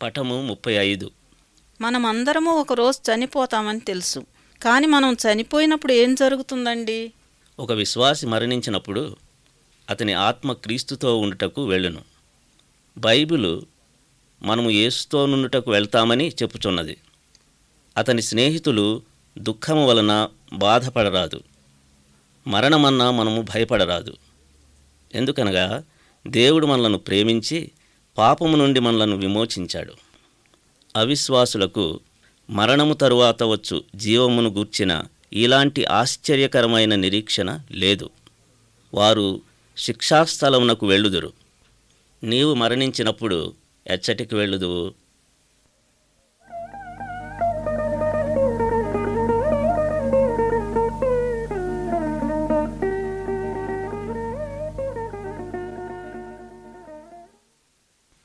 పటము ముప్పై ఐదు మనమందరము ఒకరోజు చనిపోతామని తెలుసు కానీ మనం చనిపోయినప్పుడు ఏం జరుగుతుందండి ఒక విశ్వాసి మరణించినప్పుడు అతని ఆత్మ క్రీస్తుతో ఉండుటకు వెళ్ళును బైబిలు మనము యేసుతో నుండుటకు వెళ్తామని చెప్పుచున్నది అతని స్నేహితులు దుఃఖము వలన బాధపడరాదు మరణమన్నా మనము భయపడరాదు ఎందుకనగా దేవుడు మనలను ప్రేమించి పాపము నుండి మనలను విమోచించాడు అవిశ్వాసులకు మరణము తరువాత వచ్చు జీవమును గూర్చిన ఇలాంటి ఆశ్చర్యకరమైన నిరీక్షణ లేదు వారు శిక్షాస్థలమునకు వెళ్ళుదురు నీవు మరణించినప్పుడు ఎచ్చటికి వెళ్ళుదువు